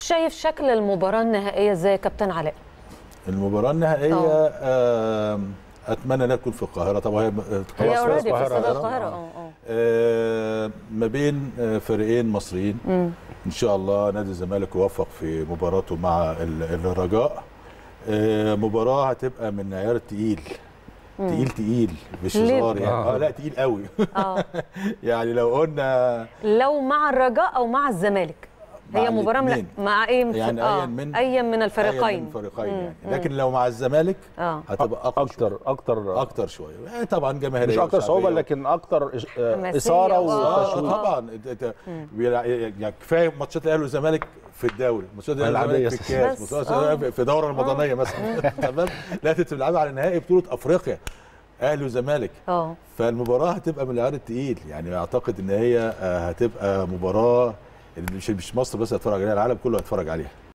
شايف شكل المباراه النهائيه ازاي يا كابتن علاء المباراه النهائيه آه. آه اتمنى انها تكون في القاهره طبعا هي هي خلاص اوريدي في القاهرة. استاد آه. القاهره اه اه آه، ما بين آه، فريقين مصريين مم. ان شاء الله نادي الزمالك يوفق في مباراته مع ال- الرجاء آه، مباراه هتبقى من عيار تقيل تقيل تقيل مش ليه؟ هزار يعني آه. اه لا تقيل قوي اه يعني لو قلنا لو مع الرجاء او مع الزمالك مع هي مباراه من الاتنين. مع اي من يعني آه. أيا من- اي من أيا الفريقين من الفريقين مم. يعني لكن لو مع الزمالك اه هتبقى اقوى شوية. اكتر اكتر اكتر شويه يعني طبعا جماهيريه مش اكتر صعوبه وشعبية. لكن اكتر إش- آه، حماسية اثاره و- اه وتشويق طبعا إنت- إنت بيلع- يعني كفايه ماتشات الاهلي والزمالك في الدوري ماتشات الاهلي العادية والزمالك في الكاس بس. ماتشات آه. الأهلي في دوره رمضانيه مثلا تمام لا انت بتلعبي على نهائي بطوله افريقيا اهلي وزمالك اه فالمباراه هتبقى من العيار التقيل يعني اعتقد ان هي آه، هتبقى مباراه اللي مش مش مصر بس هتتفرج عليها العالم كله هيتفرج عليها